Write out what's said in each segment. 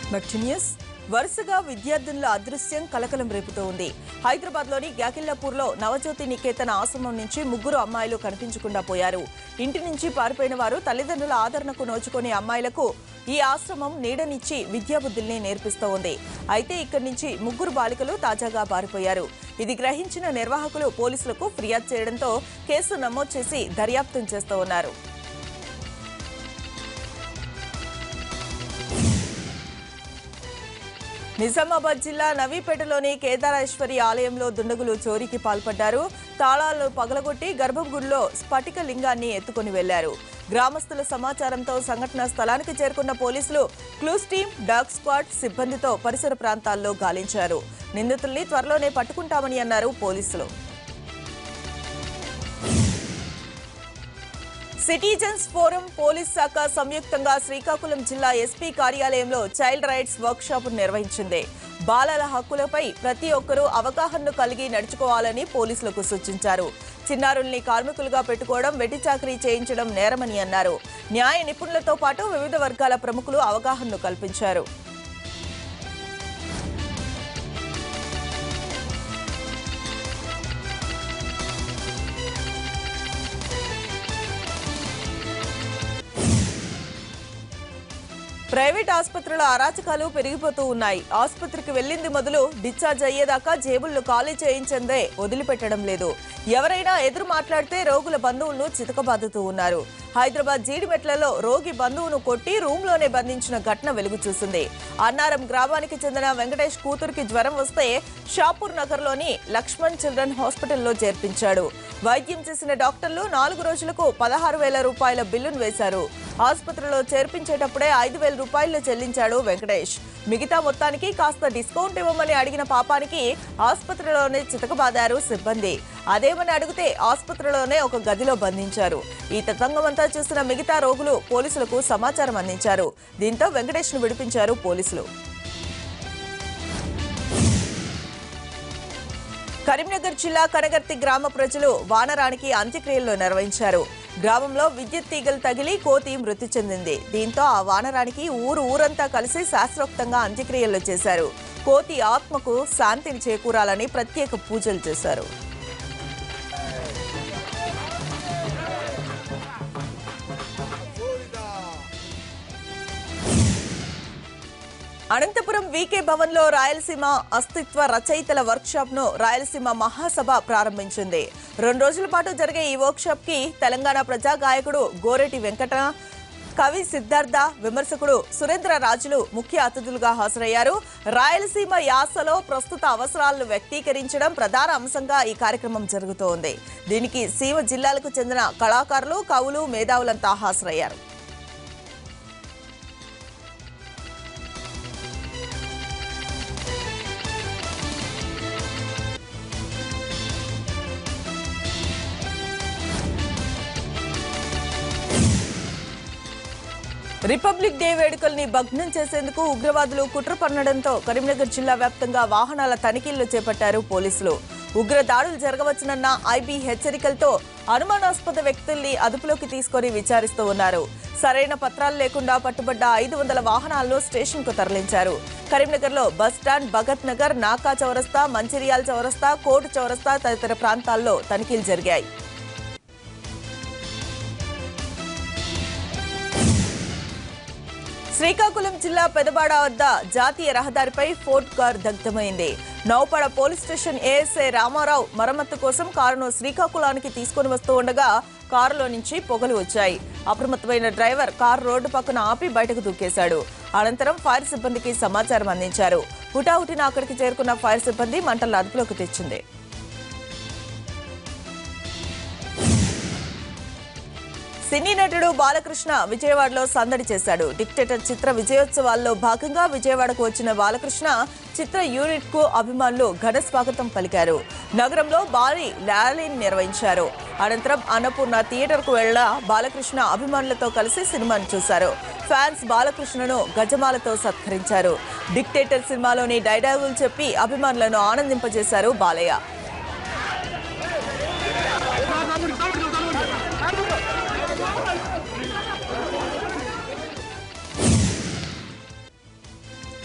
but news వరుసగా విద్యార్థినుల అదృశ్యం కలకలం రేపుతూ ఉంది హైదరాబాద్ లోని గ్యాకిల్లాపూర్ లో నవజ్యోతి నికేతన ఆశ్రమం నుంచి ముగ్గురు అమ్మాయిలు కనిపించకుండా పోయారు ఇంటి నుంచి పారిపోయిన వారు తల్లిదండ్రుల ఆదరణకు నోచుకునే అమ్మాయిలకు ఈ ఆశ్రమం నీడనిచ్చి విద్యాబుద్ధుల్ని నేర్పిస్తూ ఉంది అయితే ఇక్కడి నుంచి ముగ్గురు బాలికలు తాజాగా పారిపోయారు ఇది గ్రహించిన నిర్వాహకులు పోలీసులకు ఫిర్యాదు చేయడంతో కేసు నమోదు చేసి దర్యాప్తు చేస్తూ ఉన్నారు నిజామాబాద్ జిల్లా నవీపేటలోని కేదారేశ్వరి ఆలయంలో దుండగులు చోరీకి పాల్పడ్డారు తాళాలను పగలగొట్టి గర్భగుడిలో స్ఫటిక లింగాన్ని ఎత్తుకుని వెళ్లారు గ్రామస్తుల సమాచారంతో సంఘటనా స్థలానికి చేరుకున్న పోలీసులు క్లూస్ టీం డాగ్ స్క్వాడ్ సిబ్బందితో పరిసర ప్రాంతాల్లో గాలించారు నిందితుల్ని త్వరలోనే పట్టుకుంటామని అన్నారు పోలీసులు సిటిజన్స్ ఫోరం పోలీస్ శాఖ సంయుక్తంగా శ్రీకాకుళం జిల్లా ఎస్పీ కార్యాలయంలో చైల్డ్ రైట్స్ వర్క్ షాప్ నిర్వహించింది బాలల హక్కులపై ప్రతి ఒక్కరూ అవగాహనను కలిగి నడుచుకోవాలని పోలీసులకు సూచించారు చిన్నారుల్ని కార్మికులుగా పెట్టుకోవడం వెట్టి చాకరీ చేయించడం నేరమని అన్నారు న్యాయ నిపుణులతో పాటు వివిధ వర్గాల ప్రముఖులు అవగాహనను కల్పించారు ప్రైవేట్ ఆసుపత్రుల అరాచకాలు పెరిగిపోతూ ఉన్నాయి ఆసుపత్రికి వెళ్లింది మొదలు డిశ్చార్జ్ అయ్యేదాకా జేబులను ఖాళీ చేయించిందే వదిలిపెట్టడం లేదు ఎవరైనా ఎదురు మాట్లాడితే రోగుల బంధువులను చితకబాదుతూ ఉన్నారు హైదరాబాద్ జీడిమెట్లలో రోగి బంధువును కొట్టి రూమ్లోనే బంధించిన ఘటన వెలుగు చూసింది అన్నారం గ్రామానికి చెందిన వెంకటేష్ కూతురికి జ్వరం వస్తే షాపూర్ నగర్లోని లక్ష్మణ్ చిల్డ్రన్ హాస్పిటల్లో చేర్పించాడు వైద్యం చేసిన డాక్టర్లు నాలుగు రోజులకు పదహారు వేల రూపాయల బిల్లును వేశారు ఆసుపత్రిలో చేర్పించేటప్పుడే ఐదు వేల రూపాయలు చెల్లించాడు వెంకటేష్ మిగతా మొత్తానికి కాస్త డిస్కౌంట్ ఇవ్వమని అడిగిన పాపానికి ఆసుపత్రిలోనే చితకబాదారు సిబ్బంది అదేమని అడిగితే ఆసుపత్రిలోనే ఒక గదిలో బంధించారు ఈ తతంగమంతా చూసిన మిగతా రోగులు పోలీసులకు సమాచారం అందించారు దీంతో వెంకటేష్ ను విడిపించారు పోలీసులు కరీంనగర్ జిల్లా కనగర్తి గ్రామ ప్రజలు వానరానికి అంత్యక్రియలు నిర్వహించారు గ్రామంలో విద్యుత్ తీగలు తగిలి కోతి మృతి చెందింది దీంతో ఆ వానరానికి ఊరు ఊరంతా కలిసి శాస్త్రోక్తంగా అంత్యక్రియలు చేశారు కోతి ఆత్మకు శాంతిని చేకూరాలని ప్రత్యేక పూజలు చేశారు అనంతపురం వీకే భవన్ లో రాయలసీమ అస్తిత్వ రచయితల వర్క్ షాప్ ను రాయలసీమ మహాసభ ప్రారంభించింది రెండు రోజుల పాటు జరిగే ఈ వర్క్ షాప్ కి తెలంగాణ ప్రజా గాయకుడు గోరెటి వెంకట కవి సిద్ధార్థ విమర్శకుడు సురేంద్ర రాజులు ముఖ్య అతిథులుగా హాజరయ్యారు రాయలసీమ యాసలో ప్రస్తుత అవసరాలను వ్యక్తీకరించడం ప్రధాన అంశంగా ఈ కార్యక్రమం జరుగుతోంది దీనికి సీమ జిల్లాలకు చెందిన కళాకారులు కవులు మేధావులంతా హాజరయ్యారు రిపబ్లిక్ డే వేడుకల్ని భగ్నం చేసేందుకు ఉగ్రవాదులు కుట్ర పన్నడంతో కరీంనగర్ జిల్లా వ్యాప్తంగా వాహనాల తనిఖీలు చేపట్టారు పోలీసులు ఉగ్ర దాడులు జరగవచ్చునన్న ఐబీ హెచ్చరికలతో అనుమానాస్పద వ్యక్తుల్ని అదుపులోకి తీసుకొని విచారిస్తూ ఉన్నారు సరైన పత్రాలు లేకుండా పట్టుబడ్డ ఐదు వందల వాహనాలను స్టేషన్ కు తరలించారు కరీంనగర్ లో బస్ స్టాండ్ భగత్ నగర్ నాకా చౌరస్తా మంచిర్యాల చౌరస్తా కోర్టు చౌరస్తా తదితర ప్రాంతాల్లో తనిఖీలు జరిగాయి శ్రీకాకుళం జిల్లా పెదబాడ వద్ద జాతీయ రహదారిపై ఫోర్డ్ కార్ దగ్ధమైంది Naupada police station ASI Ramarao మరమ్మతు కోసం కారును శ్రీకాకుళానికి తీసుకుని వస్తూ ఉండగా కారులో నుంచి పొగలు వచ్చాయి అప్రమత్తమైన డ్రైవర్ కారు రోడ్డు పక్కన ఆపి బయటకు దూకేశాడు అనంతరం ఫైర్ సిబ్బందికి సమాచారం అందించారు హుటాహుటిన అక్కడికి చేరుకున్న ఫైర్ సిబ్బంది మంటలను అదుపులోకి తెచ్చింది సినీ నటుడు బాలకృష్ణ విజయవాడలో సందడి చేశాడు డిక్టేటర్ చిత్ర విజయోత్సవాల్లో భాగంగా విజయవాడకు వచ్చిన బాలకృష్ణ చిత్ర యూనిట్ కు అభిమానులు ఘన స్వాగతం పలికారు నగరంలో భారీ ర్యాలీని నిర్వహించారు అనంతరం అన్నపూర్ణ థియేటర్ కు వెళ్ల బాలకృష్ణ అభిమానులతో కలిసి సినిమాను చూశారు ఫ్యాన్స్ బాలకృష్ణను గజమాలతో సత్కరించారు డిక్టేటర్ సినిమాలోని డైలాగులు చెప్పి అభిమానులను ఆనందింపజేశారు బాలయ్య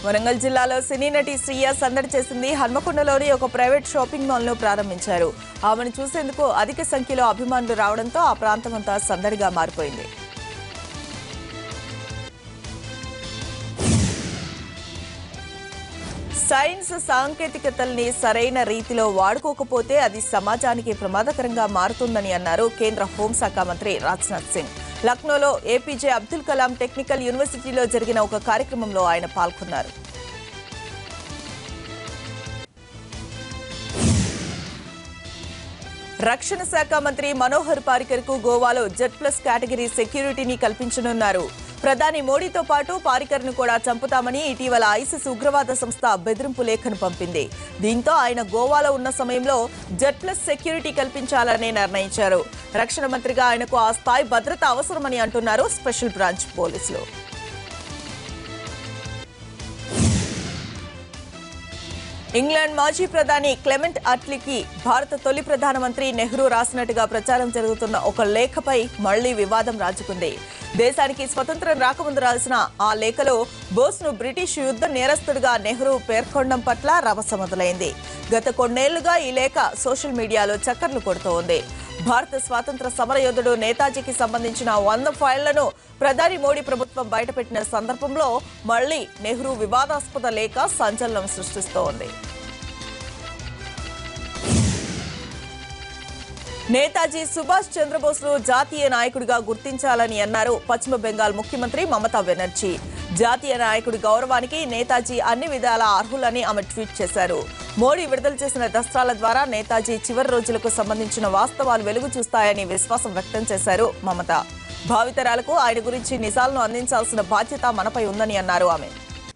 వరంగల్ జిల్లాలో సినీ నటి శ్రీయ సందడి చేసింది హన్మకొండలోని ఒక ప్రైవేట్ షాపింగ్ మాల్ ను ప్రారంభించారు ఆమెను చూసేందుకు అధిక సంఖ్యలో అభిమానులు రావడంతో ఆ ప్రాంతమంతా సందడిగా మారిపోయింది సైన్స్ సాంకేతికతల్ని సరైన రీతిలో వాడుకోకపోతే అది సమాజానికి ప్రమాదకరంగా మారుతుందని అన్నారు కేంద్ర హోంశాఖ మంత్రి రాజ్నాథ్ సింగ్ లక్నోలో ఏపీజే అబ్దుల్ కలాం టెక్నికల్ యూనివర్సిటీలో జరిగిన ఒక కార్యక్రమంలో ఆయన పాల్గొన్నారు రక్షణ శాఖ మంత్రి మనోహర్ పారికర్ కు గోవాలో జెడ్ ప్లస్ కేటగిరీ సెక్యూరిటీని కల్పించనున్నారు ప్రధాని మోడీతో పాటు పారికర్ ను కూడా చంపుతామని ఇటీవల ఐసిస్ ఉగ్రవాద సంస్థ బెదిరింపు లేఖను పంపింది దీంతో ఆయన గోవాలో ఉన్న సమయంలో జెడ్ ప్లస్ సెక్యూరిటీ కల్పించాలని నిర్ణయించారు రక్షణ మంత్రిగా ఆయనకు ఆ స్థాయి భద్రత అవసరమని అంటున్నారు స్పెషల్ బ్రాంచ్ పోలీసులు ఇంగ్లాండ్ మాజీ ప్రధాని క్లెమెంట్ అట్లీకి భారత తొలి ప్రధానమంత్రి నెహ్రూ రాసినట్టుగా ప్రచారం జరుగుతున్న ఒక లేఖపై మళ్లీ వివాదం రాజుకుంది దేశానికి స్వతంత్రం రాకముందు రాసిన ఆ లేఖలో బోస్ను బ్రిటిష్ యుద్ధ నేరస్తుడిగా నెహ్రూ పేర్కొనడం పట్ల రభస మొదలైంది గత కొన్నేళ్లుగా ఈ లేఖ సోషల్ మీడియాలో చక్కర్లు కొడుతోంది భారత స్వాతంత్ర సమరయోధుడు నేతాజీకి సంబంధించిన వంద ఫైళ్లను ప్రధాని మోడీ ప్రభుత్వం బయటపెట్టిన సందర్భంలో మళ్లీ నెహ్రూ వివాదాస్పద లేఖ సంచలనం సృష్టిస్తోంది నేతాజీ సుభాష్ చంద్రబోస్ ను జాతీయ నాయకుడిగా గుర్తించాలని అన్నారు పశ్చిమ బెంగాల్ ముఖ్యమంత్రి మమతా బెనర్జీ జాతీయ నాయకుడి గౌరవానికి నేతాజీ అన్ని విధాల అర్హులని ఆమె ట్వీట్ చేశారు మోడీ విడుదల చేసిన దస్త్రాల ద్వారా నేతాజీ చివరి రోజులకు సంబంధించిన వాస్తవాలు వెలుగు చూస్తాయని విశ్వాసం వ్యక్తం చేశారు మమత భావితరాలకు ఆయన గురించి నిజాలను అందించాల్సిన బాధ్యత మనపై ఉందని అన్నారు ఆమె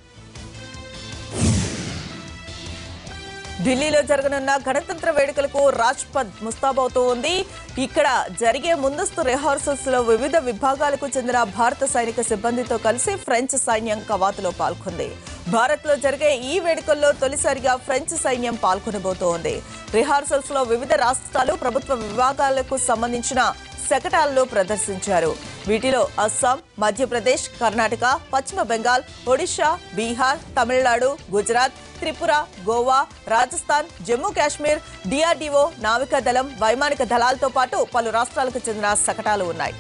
ఢిల్లీలో జరగనున్న గణతంత్ర వేడుకలకు రాజ్పథ్ ముస్తాబవుతూ ఉంది ఇక్కడ జరిగే ముందస్తు రిహార్సల్స్ లో వివిధ విభాగాలకు చెందిన భారత సైనిక సిబ్బందితో కలిసి ఫ్రెంచ్ సైన్యం కవాతులో పాల్గొంది భారత్ లో జరిగే ఈ వేడుకల్లో తొలిసారిగా ఫ్రెంచ్ సైన్యం పాల్గొనబోతోంది రిహార్సల్స్ లో వివిధ రాష్ట్రాలు ప్రభుత్వ విభాగాలకు సంబంధించిన శకటాలను ప్రదర్శించారు వీటిలో అస్సాం మధ్యప్రదేశ్ కర్ణాటక పశ్చిమ బెంగాల్ ఒడిశా బీహార్ తమిళనాడు గుజరాత్ త్రిపుర గోవా రాజస్థాన్ జమ్మూ కాశ్మీర్ డిఆర్డీఓ నావికా దళం వైమానిక దళాలతో పాటు పలు రాష్ట్రాలకు చెందిన శకటాలు ఉన్నాయి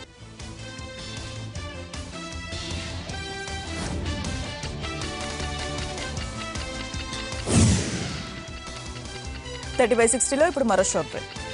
థర్టీ బై సిక్స్టీలో ఇప్పుడు మరో షార్ట్ బ్రేక్